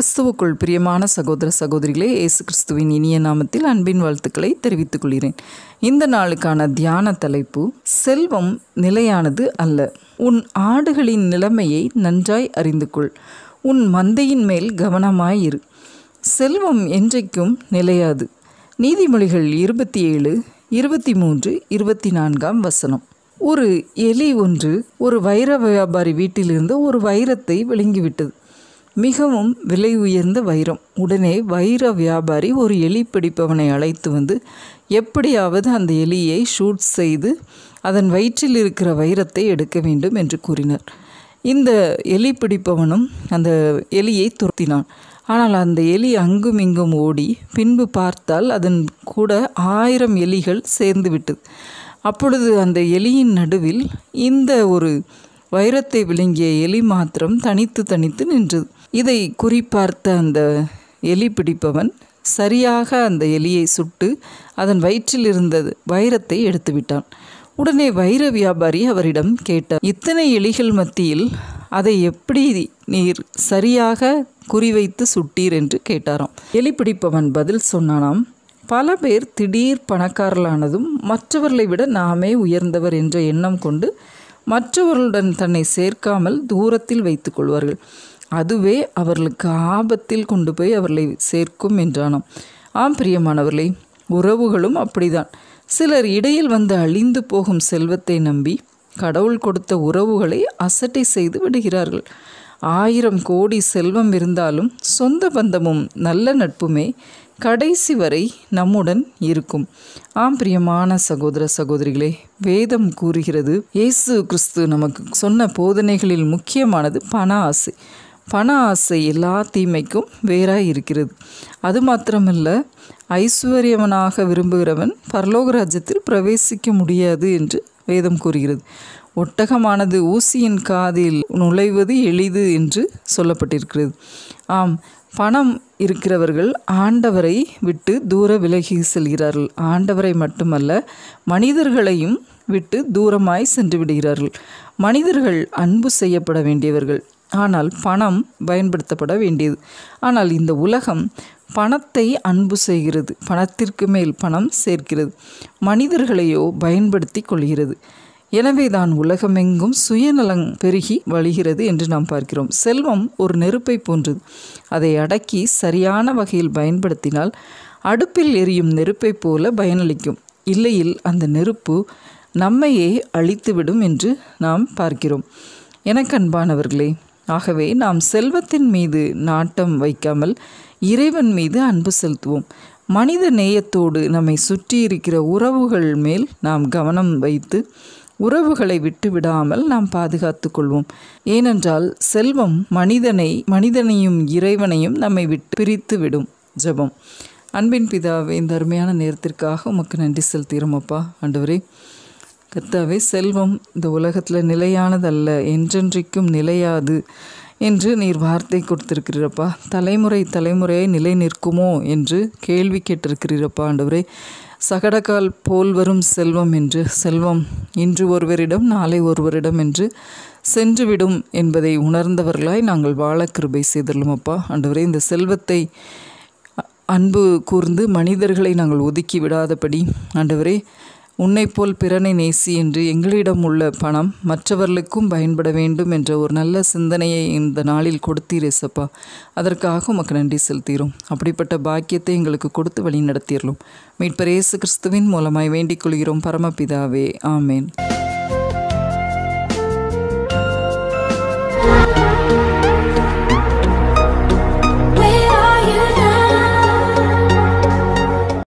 கிறிஸ்துவுக்குள் பிரியமான சகோதர சகோதரிகளே இயேசு கிறிஸ்துவின் இனிய நாமத்தில் அன்பின் வாழ்த்துக்களை தெரிவித்துக் கொள்கிறேன் இந்த நாளுக்கான தியான தலைப்பு செல்வம் நிலையானது அல்ல உன் ஆடுகளின் நிலைமையை நன்றாய் அறிந்து கொள் உன் மந்தையின் மேல் கவனமாயிரு செல்வம் என்றைக்கும் நிலையாது நீதிமொழிகள் இருபத்தி ஏழு இருபத்தி மூன்று இருபத்தி நான்காம் வசனம் ஒரு எலி ஒன்று ஒரு வைர வியாபாரி வீட்டிலிருந்து ஒரு வைரத்தை விழுங்கிவிட்டது மிகவும் விலை உயர்ந்த வைரம் உடனே வைர வியாபாரி ஒரு எலி பிடிப்பவனை அழைத்து வந்து எப்படியாவது அந்த எலியை ஷூட் செய்து அதன் வயிற்றில் இருக்கிற வைரத்தை எடுக்க வேண்டும் என்று கூறினார் இந்த எலி பிடிப்பவனும் அந்த எலியை துரத்தினான் ஆனால் அந்த எலி அங்கும் இங்கும் ஓடி பின்பு பார்த்தால் அதன் கூட ஆயிரம் எலிகள் சேர்ந்து விட்டது அப்பொழுது அந்த எலியின் நடுவில் இந்த ஒரு வைரத்தை விழுங்கிய எலி மாத்திரம் தனித்து தனித்து நின்றது இதை குறிப்பார்த்த அந்த எலி பிடிப்பவன் சரியாக அந்த எலியை சுட்டு அதன் வயிற்றில் இருந்த வைரத்தை எடுத்து விட்டான் உடனே வைர வியாபாரி அவரிடம் கேட்டார் இத்தனை எலிகள் மத்தியில் அதை எப்படி நீர் சரியாக குறிவைத்து சுட்டீர் என்று கேட்டாராம் எலி பிடிப்பவன் பதில் சொன்னானாம் பல பேர் திடீர் பணக்காரர்களானதும் மற்றவர்களை விட நாமே உயர்ந்தவர் என்ற எண்ணம் கொண்டு மற்றவர்களுடன் தன்னை சேர்க்காமல் தூரத்தில் வைத்துக் கொள்வார்கள் அதுவே அவர்களுக்கு ஆபத்தில் கொண்டு போய் அவர்களை சேர்க்கும் என்றானாம் ஆம் பிரியமானவர்களே உறவுகளும் அப்படிதான் சிலர் இடையில் வந்து அழிந்து போகும் செல்வத்தை நம்பி கடவுள் கொடுத்த உறவுகளை அசட்டை செய்து விடுகிறார்கள் ஆயிரம் கோடி செல்வம் இருந்தாலும் சொந்த பந்தமும் நல்ல நட்புமே கடைசி வரை நம்முடன் இருக்கும் ஆம் பிரியமான சகோதர சகோதரிகளே வேதம் கூறுகிறது இயேசு கிறிஸ்து நமக்கு சொன்ன போதனைகளில் முக்கியமானது பண ஆசை பண ஆசை எல்லா தீமைக்கும் வேறாய் இருக்கிறது அது மாத்திரமல்ல ஐஸ்வர்யவனாக விரும்புகிறவன் பரலோக ராஜ்யத்தில் பிரவேசிக்க முடியாது என்று வேதம் கூறுகிறது ஒட்டகமானது ஊசியின் காதில் நுழைவது எளிது என்று சொல்லப்பட்டிருக்கிறது ஆம் பணம் இருக்கிறவர்கள் ஆண்டவரை விட்டு தூர விலகி செல்கிறார்கள் ஆண்டவரை மட்டுமல்ல மனிதர்களையும் விட்டு தூரமாய் சென்று விடுகிறார்கள் மனிதர்கள் அன்பு செய்யப்பட வேண்டியவர்கள் ஆனால் பணம் பயன்படுத்தப்பட வேண்டியது ஆனால் இந்த உலகம் பணத்தை அன்பு செய்கிறது பணத்திற்கு மேல் பணம் சேர்க்கிறது மனிதர்களையோ பயன்படுத்தி கொள்கிறது எனவே தான் உலகமெங்கும் சுயநலம் பெருகி வழிகிறது என்று நாம் பார்க்கிறோம் செல்வம் ஒரு நெருப்பை போன்றது அதை அடக்கி சரியான வகையில் பயன்படுத்தினால் அடுப்பில் எரியும் நெருப்பை போல பயனளிக்கும் இல்லையில் அந்த நெருப்பு நம்மையே அழித்துவிடும் என்று நாம் பார்க்கிறோம் எனக்கு அன்பானவர்களே ஆகவே நாம் செல்வத்தின் மீது நாட்டம் வைக்காமல் இறைவன் மீது அன்பு செலுத்துவோம் மனித நேயத்தோடு நம்மை சுற்றி இருக்கிற உறவுகள் மேல் நாம் கவனம் வைத்து உறவுகளை விட்டு விடாமல் நாம் பாதுகாத்து கொள்வோம் ஏனென்றால் செல்வம் மனிதனை மனிதனையும் இறைவனையும் நம்மை விட்டு பிரித்து விடும் ஜபம் அன்பின் பிதாவே இந்த அருமையான நேரத்திற்காக உமக்கு நன்றி செலுத்துகிறோம் அப்பா ஆண்டவரே கர்த்தாவே செல்வம் இந்த உலகத்தில் நிலையானதல்ல என்றென்றைக்கும் நிலையாது என்று நீர் வார்த்தை கொடுத்திருக்கிறீரப்பா தலைமுறை தலைமுறையை நிலை நிற்குமோ என்று கேள்வி கேட்டிருக்கிறீரப்பா ஆண்டவரே சகடக்கால் போல் வரும் செல்வம் என்று செல்வம் இன்று ஒருவரிடம் நாளை ஒருவரிடம் என்று சென்றுவிடும் என்பதை உணர்ந்தவர்களாய் நாங்கள் வாழ கிருபை செய்தலும் அப்பா ஆண்டவரே இந்த செல்வத்தை அன்பு கூர்ந்து மனிதர்களை நாங்கள் ஒதுக்கி விடாதபடி ஆண்டவரே உன்னை போல் பிறனை நேசி என்று எங்களிடம் உள்ள பணம் மற்றவர்களுக்கும் பயன்பட வேண்டும் என்ற ஒரு நல்ல சிந்தனையை இந்த நாளில் கொடுத்தீரேசப்பா அதற்காக உமக்கு நன்றி செலுத்தீரும் அப்படிப்பட்ட பாக்கியத்தை எங்களுக்கு கொடுத்து வழி நடத்திடலும் மீட்பர் இயேசு கிறிஸ்துவின் மூலமாய் வேண்டிக் கொள்கிறோம் பரமபிதாவே ஆமேன்